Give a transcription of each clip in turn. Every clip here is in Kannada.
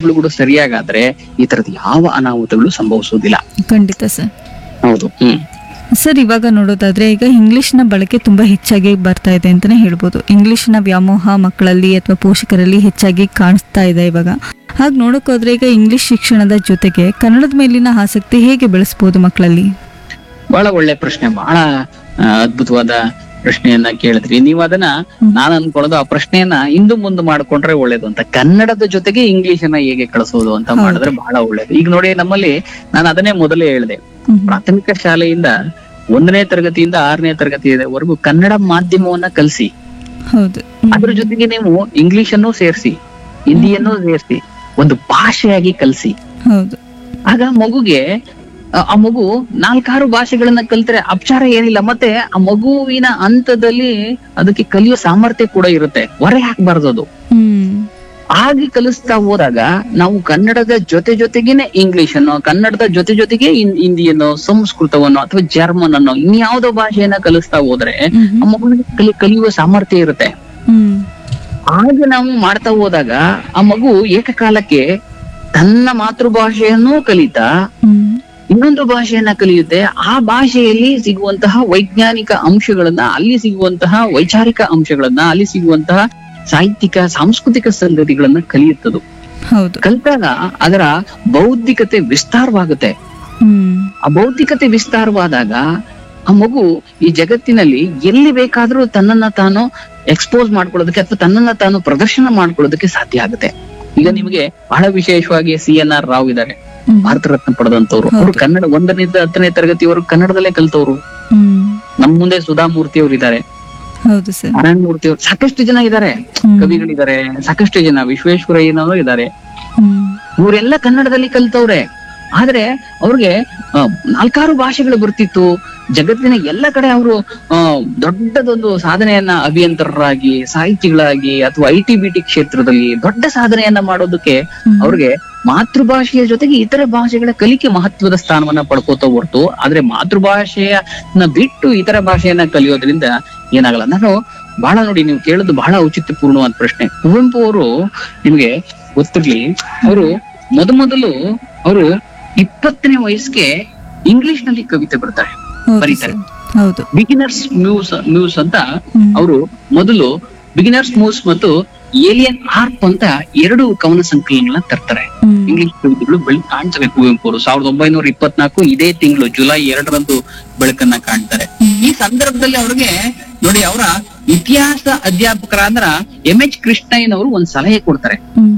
ಅನಾಹುತಗಳು ಕೂಡ ಸರಿಯಾಗಾದ್ರೆ ಈ ತರದ ಯಾವ ಅನಾಹುತಗಳು ಸಂಭವಿಸುವುದಿಲ್ಲ ಖಂಡಿತ ಸರ್ ಹೌದು ಹ್ಮ್ ಸರ್ ಇವಾಗ ನೋಡೋದಾದ್ರೆ ಈಗ ಇಂಗ್ಲಿಷ್ನ ಬಳಕೆ ತುಂಬಾ ಹೆಚ್ಚಾಗಿ ಬರ್ತಾ ಇದೆ ಅಂತಾನೆ ಹೇಳ್ಬೋದು ಇಂಗ್ಲಿಷ್ನ ವ್ಯಾಮೋಹ ಮಕ್ಕಳಲ್ಲಿ ಅಥವಾ ಪೋಷಕರಲ್ಲಿ ಹೆಚ್ಚಾಗಿ ಕಾಣಿಸ್ತಾ ಇದೆ ಇವಾಗ ಹಾಗೆ ನೋಡೋಕೋದ್ರೆ ಈಗ ಇಂಗ್ಲಿಷ್ ಶಿಕ್ಷಣದ ಜೊತೆಗೆ ಕನ್ನಡದ ಮೇಲಿನ ಆಸಕ್ತಿ ಹೇಗೆ ಬೆಳೆಸ್ಬೋದು ಮಕ್ಕಳಲ್ಲಿ ಬಹಳ ಒಳ್ಳೆ ಪ್ರಶ್ನೆ ಬಹಳ ಆ, ಅದ್ಭುತವಾದ ಪ್ರಶ್ನೆಯನ್ನ ಕೇಳಿದ್ರಿ ನೀವು ಅದನ್ನ ನಾನು ಅನ್ಕೊಳ್ಳೋದು ಆ ಪ್ರಶ್ನೆಯನ್ನ ಇಂದು ಮುಂದೆ ಮಾಡ್ಕೊಂಡ್ರೆ ಒಳ್ಳೇದು ಅಂತ ಕನ್ನಡದ ಜೊತೆಗೆ ಇಂಗ್ಲಿಷ್ ಅನ್ನ ಹೇಗೆ ಕಳಿಸೋದು ಅಂತ ಹೌದು. ಮಾಡಿದ್ರೆ ಬಹಳ ಒಳ್ಳೇದು ಈಗ ನೋಡಿ ನಮ್ಮಲ್ಲಿ ನಾನು ಅದನ್ನೇ ಮೊದಲೇ ಹೇಳಿದೆ ಹ್ಮ್. ಪ್ರಾಥಮಿಕ ಶಾಲೆಯಿಂದ ಒಂದನೇ ತರಗತಿಯಿಂದ ಆರನೇ ತರಗತಿವರೆಗೂ ಕನ್ನಡ ಮಾಧ್ಯಮವನ್ನ ಕಲಿಸಿ ಹೌದು ಹ್ಮ್. ಅದ್ರ ಜೊತೆಗೆ ನೀವು ಇಂಗ್ಲಿಷ್ ಅನ್ನು ಸೇರಿಸಿ ಹಿಂದಿಯನ್ನು ಸೇರಿಸಿ ಒಂದು ಭಾಷೆಯಾಗಿ ಕಲಿಸಿ ಹೌದು ಆಗ ಮಗುಗೆ ಆ ಆ ಮಗು ನಾಲ್ಕಾರು ಭಾಷೆಗಳನ್ನ ಕಲ್ತ್ರೆ ಅಪಚಾರ ಏನಿಲ್ಲ ಮತ್ತೆ ಆ ಮಗುವಿನ ಹಂತದಲ್ಲಿ ಅದಕ್ಕೆ ಕಲಿಯೋ ಸಾಮರ್ಥ್ಯ ಕೂಡ ಇರುತ್ತೆ ಹೊರೆ ಹಾಕ್ಬಾರ್ದು ಅದು ಹ್ಮ್ ಹಾಗೆ ಕಲಿಸ್ತಾ ಹೋದಾಗ ನಾವು ಕನ್ನಡದ ಜೊತೆ ಜೊತೆಗೇನೆ ಇಂಗ್ಲಿಷ್ ಅನ್ನು ಕನ್ನಡದ ಜೊತೆ ಜೊತೆಗೆ ಹಿಂ- ಹಿಂದಿಯನ್ನು ಸಂಸ್ಕೃತವನ್ನು ಅಥವಾ ಜರ್ಮನ್ ಅನ್ನು ಇನ್ಯಾವುದೋ ಭಾಷೆಯನ್ನ ಕಲಿಸ್ತಾ ಹೋದ್ರೆ ಹ್ಮ್. ಆ ಮಗುವಿಗೆ ಕಲಿ ಕಲಿಯುವ ಸಾಮರ್ಥ್ಯ ಇರುತ್ತೆ ಹ್ಮ್ ಹಾಗೆ ನಾವು ಮಾಡ್ತಾ ಹೋದಾಗ ಆ ಮಗು ಏಕಕಾಲಕ್ಕೆ ತನ್ನ ಮಾತೃಭಾಷೆಯನ್ನು ಕಲಿತಾ ಹ್ಮ್ ಇನ್ನೊಂದು ಭಾಷೆಯನ್ನ ಕಲಿಯುತ್ತೆ ಆ ಭಾಷೆಯಲ್ಲಿ ಸಿಗುವಂತಹ ವೈಜ್ಞಾನಿಕ ಅಂಶಗಳನ್ನ ಅಲ್ಲಿ ಸಿಗುವಂತಹ ವೈಚಾರಿಕ ಅಂಶಗಳನ್ನ ಅಲ್ಲಿ ಸಿಗುವಂತಹ ಸಾಹಿತ್ಯಿಕ ಸಾಂಸ್ಕೃತಿಕ ಸಂಗತಿಗಳನ್ನ ಕಲಿಯುತ್ತದು ಹೌದು ಕಲಿತಾಗ ಅದರ ಬೌದ್ಧಿಕತೆ ವಿಸ್ತಾರವಾಗುತ್ತೆ ಹ್ಮ್ ಆ ಬೌದ್ಧಿಕತೆ ವಿಸ್ತಾರವಾದಾಗ ಆ ಮಗು ಈ ಜಗತ್ತಿನಲ್ಲಿ ಎಲ್ಲಿ ಬೇಕಾದ್ರೂ ತನ್ನನ್ನ ತಾನು ಎಕ್ಸ್ಪೋಸ್ ಮಾಡ್ಕೊಳ್ಳೋದಕ್ಕೆ ಅಥವಾ ತನ್ನನ್ನ ತಾನು ಪ್ರದರ್ಶನ ಮಾಡ್ಕೊಳ್ಳೋದಕ್ಕೆ ಸಾಧ್ಯ ಆಗುತ್ತೆ ಈಗ ನಿಮಗೆ ಬಹಳ ವಿಶೇಷವಾಗಿ ಸಿ ಎನ್ ಆರ್ ರಾವ್ ಇದ್ದಾರೆ ಹ್ಮ್. ಭಾರತ ರತ್ನ ಪಡೆದಂತವ್ರು ಅವರು ಹೌದು. ಕನ್ನಡ ಒಂದರಿಂದ ಹತ್ತನೇ ತರಗತಿವರೆಗೂ ಕನ್ನಡದಲ್ಲೇ ಕಲ್ತವ್ರು ಹ್ಮ್ ನಮ್ ಮುಂದೆ ಸುಧಾಮೂರ್ತಿ ಅವರು ಇದ್ದಾರೆ ಹೌದು ಸರ್ ನಾರಾಯಣ ಮೂರ್ತಿ ಅವರು ಸಾಕಷ್ಟು ಜನ ಇದ್ದಾರೆ ಹ್ಮ್. ಕವಿಗಳಿದ್ದಾರೆ ಸಾಕಷ್ಟು ಜನ ವಿಶ್ವೇಶ್ವರಯ್ಯನವರು ಇದ್ದಾರೆ ಹ್ಮ್ ಇವರೆಲ್ಲ ಕನ್ನಡದಲ್ಲಿ ಕಲ್ತವ್ರೆ ಆದ್ರೆ ಅವ್ರಿಗೆ ಆ, ನಾಲ್ಕಾರು ಭಾಷೆಗಳು ಬರ್ತಿತ್ತು ಜಗತ್ತಿನ ಎಲ್ಲ ಕಡೆ ಅವರು ದೊಡ್ಡದೊಂದು ಸಾಧನೆಯನ್ನ ಅಭಿಯಂತರರಾಗಿ ಸಾಹಿತಿಗಳಾಗಿ ಅಥವಾ ಐ ಟಿ ಬಿ ಟಿ ಕ್ಷೇತ್ರದಲ್ಲಿ ದೊಡ್ಡ ಸಾಧನೆಯನ್ನ ಮಾಡೋದಕ್ಕೆ ಹ್ಮ್. ಅವ್ರಿಗೆ ಮಾತೃಭಾಷೆಯ ಜೊತೆಗೆ ಇತರೆ ಭಾಷೆಗಳ ಕಲಿಕೆ ಮಹತ್ವದ ಸ್ಥಾನವನ್ನ ಪಡ್ಕೋತಾ ಹೊರ್ತು ಆದ್ರೆ ಮಾತೃಭಾಷೆಯನ್ನ ಬಿಟ್ಟು ಇತರ ಭಾಷೆಯನ್ನ ಕಲಿಯೋದ್ರಿಂದ ಏನಾಗಲ್ಲ ನಾನು ಬಹಳ ನೋಡಿ ನೀವು ಕೇಳೋದು ಬಹಳ ಔಚಿತ್ಯಪೂರ್ಣವಾದ ಪ್ರಶ್ನೆ ಕುವೆಂಪು ಅವರು ನಿಮ್ಗೆ ಗೊತ್ತಿರ್ಲಿ ಅವರು ಮೊದಮೊದಲು ಅವರು ಇಪ್ಪತ್ತನೇ ವಯಸ್ಸಿಗೆ ಇಂಗ್ಲಿಷ್ ನಲ್ಲಿ ಕವಿತೆ ಬರ್ತಾರೆ ಹೌದು ಬರೀತಾರೆ. ಸರ್ ಹೌದು ಬಿಗಿನರ್ಸ್ ಮ್ಯೂಸ್ ಮ್ಯೂಸ್ ಅಂತ ಹ್ಮ್. ಅವರು ಮೊದಲು ಬಿಗಿನರ್ಸ್ ಮ್ಯೂಸ್ ಮತ್ತು ಏಲಿಯನ್ ಆರ್ಪ್ ಅಂತ ಎರಡು ಕವನ ಸಂಕಲನಗಳನ್ನ ತರ್ತಾರೆ ಹ್ಮ್. ಇಂಗ್ಲಿಷ್ ಕವಿತೆಗಳು ಬೆಳಕು ಕಾಣ್ತವೆ ಕುವೆಂಪು ಅವರು ಸಾವಿರದ ಒಂಬೈನೂರ ಇಪ್ಪತ್ನಾಲ್ಕು ಇದೇ ತಿಂಗಳು ಜುಲೈ ಎರಡರಂದು ಬೆಳಕನ್ನ ಕಾಣ್ತಾರೆ ಈ ಸಂದರ್ಭದಲ್ಲಿ ಅವ್ರಿಗೆ ನೋಡಿ ಅವರ ಇತಿಹಾಸ ಅಧ್ಯಾಪಕರಾದ್ರ ಎಂ ಎಚ್ ಕೃಷ್ಣಯ್ಯನವರು ಒಂದ್ ಸಲಹೆ ಕೊಡ್ತಾರೆ ಹ್ಮ್.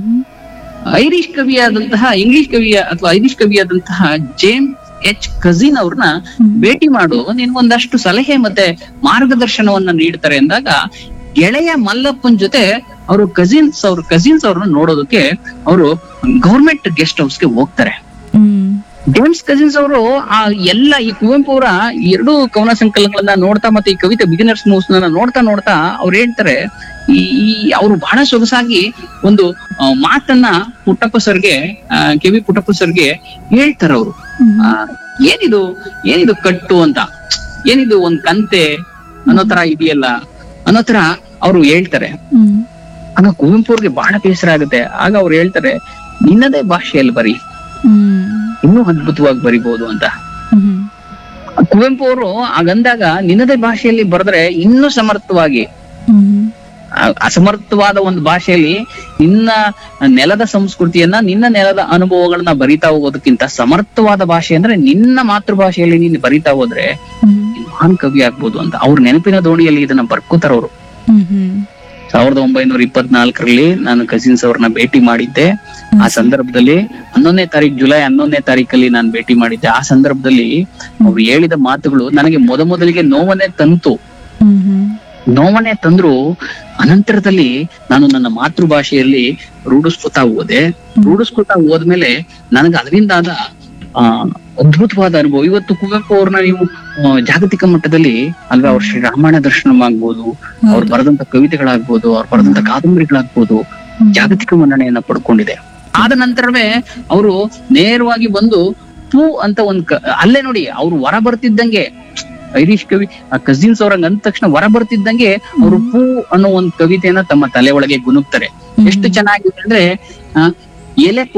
ಐರಿಷ್ ಕವಿಯಾದಂತಹ ಇಂಗ್ಲಿಷ್ ಕವಿಯ ಅಥವಾ ಐರಿಷ್ ಕವಿಯಾದಂತಹ ಜೇಮ್ಸ್ ಎಚ್ ಕಜಿನ್ ಅವ್ರನ್ನ ಹ್ಮ್. ಭೇಟಿ ಮಾಡು ನಿನ್ ಒಂದಷ್ಟು ಸಲಹೆ ಮತ್ತೆ ಮಾರ್ಗದರ್ಶನವನ್ನ ನೀಡ್ತಾರೆ ಅಂದಾಗ ಗೆಳೆಯ ಮಲ್ಲಪ್ಪನ್ ಜೊತೆ ಅವರು ಕಸಿನ್ಸ್ ಅವ್ರ ಕಸಿನ್ಸ್ ಅವ್ರನ್ನ ನೋಡೋದಕ್ಕೆ ಅವರು ಗೌರ್ಮೆಂಟ್ ಗೆಸ್ಟ್ ಹೌಸ್ಗೆ ಹೋಗ್ತಾರೆ ಹ್ಮ್. ಜೇಮ್ಸ್ ಕಸಿನ್ಸ್ ಅವರು ಆ ಎಲ್ಲ ಈ ಕುವೆಂಪು ಅವರ ಎರಡು ಕವನ ಸಂಕಲನಗಳನ್ನ ನೋಡ್ತಾ ಮತ್ತೆ ಈ ಕವಿತೆ ಬಿಗಿನರ್ಸ್ ಮೂವ್ಸ್ ನೋಡ್ತಾ ನೋಡ್ತಾ ಅವ್ರು ಹೇಳ್ತಾರೆ ಈ ಈ- ಅವರು ಬಹಳ ಸೊಗಸಾಗಿ ಒಂದು ಆ, ಮಾತನ್ನ ಪುಟ್ಟಪ್ಪ ಸರ್ಗೆ ಕೆ ವಿ ಪುಟ್ಟಪ್ಪ ಸರ್ಗೆ ಹೇಳ್ತಾರೆ ಅವರು ಹ್ಮ್. ಏನಿದು ಏನಿದು ಕಟ್ಟು ಅಂತ ಏನಿದು ಒಂದ್ ಕಂತೆ ಅನ್ನೋ ತರ ಇದೆಯಲ್ಲ ಅನ್ನೋ ತರ ಅವರು ಹೇಳ್ತಾರೆ ಹ್ಮ್. ಆಗ ಕುವೆಂಪು ಅವ್ರಿಗೆ ಬಹಳ ಬೇಸರ ಆಗುತ್ತೆ ಆಗ ಅವ್ರು ಹೇಳ್ತಾರೆ ನಿನ್ನದೇ ಭಾಷೆಯಲ್ಲಿ ಬರಿ ಹ್ಮ್. ಇನ್ನೂ ಅದ್ಭುತವಾಗಿ ಬರಿಬಹುದು ಅಂತ ಹ್ಮ್. ಕುವೆಂಪು ಅವರು ಆಗಂದಾಗ ನಿನ್ನದೇ ಭಾಷೆಯಲ್ಲಿ ಬರೆದ್ರೆ ಇನ್ನೂ ಸಮರ್ಥವಾಗಿ ಹ್ಮ್. ಆ- ಅಸಮರ್ಥವಾದ ಒಂದು ಭಾಷೆಯಲ್ಲಿ ನಿನ್ನ ನೆಲದ ಸಂಸ್ಕೃತಿಯನ್ನ ನಿನ್ನ ನೆಲದ ಅನುಭವಗಳನ್ನ ಬರಿತಾ ಹೋಗೋದಕ್ಕಿಂತ ಸಮರ್ಥವಾದ ಭಾಷೆ ಅಂದ್ರೆ ನಿನ್ನ ಮಾತೃಭಾಷೆಯಲ್ಲಿ ನೀನು ಬರಿತಾ ಹೋದ್ರೆ ಹ್ಮ್. ನೀನು ಮಹಾನ್ ಕವಿ ಆಗ್ಬೋದು ಅಂತ ಅವ್ರ ನೆನಪಿನ ದೋಣಿಯಲ್ಲಿ ಇದನ್ನ ಬರ್ಕೋತಾರ ಅವರು ಹ್ಮ್. ಹ್ಮ್. ಸಾವಿರದ ಒಂಬೈನೂರ ಇಪ್ಪತ್ನಾಲ್ಕರಲ್ಲಿ ನಾನು ಕಸಿನ್ಸ್ ಅವ್ರನ್ನ ಭೇಟಿ ಮಾಡಿದ್ದೆ ಆ ಸಂದರ್ಭದಲ್ಲಿ ಹನ್ನೊಂದನೇ ತಾರೀಕು ಜುಲೈ ಹನ್ನೊಂದನೇ ತಾರೀಕಲ್ಲಿ ನಾನು ಭೇಟಿ ಮಾಡಿದ್ದೆ ಆ ಸಂದರ್ಭದಲ್ಲಿ ಅವ್ರು ಹೇಳಿದ ಮಾತುಗಳು ನನಗೆ ಮೊದ ಮೊದಲಿಗೆ ನೋವನ್ನೇ ತಂತು ಹ್ಮ್. ಹ್ಮ್. ನೋವನ್ನೇ ತಂದ್ರು ಅನಂತರದಲ್ಲಿ ನಾನು ನನ್ನ ಮಾತೃಭಾಷೆಯಲ್ಲಿ ರೂಢಿಸ್ಕೊತಾ ಹೋದೆ ರೂಢಿಸ್ಕೊತಾ ಹೋದ್ಮೇಲೆ ನನಗೆ ಅದರಿಂದಾದ ಆ ಅದ್ಭುತವಾದ ಅನುಭವ ಇವತ್ತು ಕುವೆಂಪು ಅವ್ರನ್ನ ನೀವು ಆ, ಜಾಗತಿಕ ಮಟ್ಟದಲ್ಲಿ ಅಲ್ವಾ ಅವ್ರ ಶ್ರೀ ರಾಮಾಯಣ ದರ್ಶನಂ ಆಗ್ಬೋದು ಅವ್ರು ಹೌದು. ಬರೆದಂತ ಕವಿತೆಗಳಾಗ್ಬೋದು ಅವ್ರು ಬರೆದಂತ ಕಾದಂಬರಿಗಳಾಗ್ಬೋದು ಹ್ಮ್. ಜಾಗತಿಕ ಮನ್ನಣೆಯನ್ನ ಪಡ್ಕೊಂಡಿದೆ ಆದ ನಂತರವೇ ಅವರು ನೇರವಾಗಿ ಬಂದು ಪೂ ಅಂತ ಒಂದ್ ಕ- ಅಲ್ಲೇ ನೋಡಿ ಅವ್ರು ಹೊರ ಬರ್ತಿದ್ದಂಗೆ ಐರಿಷ್ ಕವಿ ಕಸಿನ್ಸ್ ಅವ್ರಂಗ ಅಂದ ತಕ್ಷಣ ಹೊರ ಬರ್ತಿದ್ದಂಗೆ ಅವರು ಪೂ ಅನ್ನೋ ಒಂದ್ ಕವಿತೆಯನ್ನ ತಮ್ಮ ತಲೆ ಒಳಗೆ ಗುನುಗ್ತಾರೆ ಎಷ್ಟು ಚೆನ್ನಾಗಿದೆ ಅಂದ್ರೆ ಆ, ಎಲೆ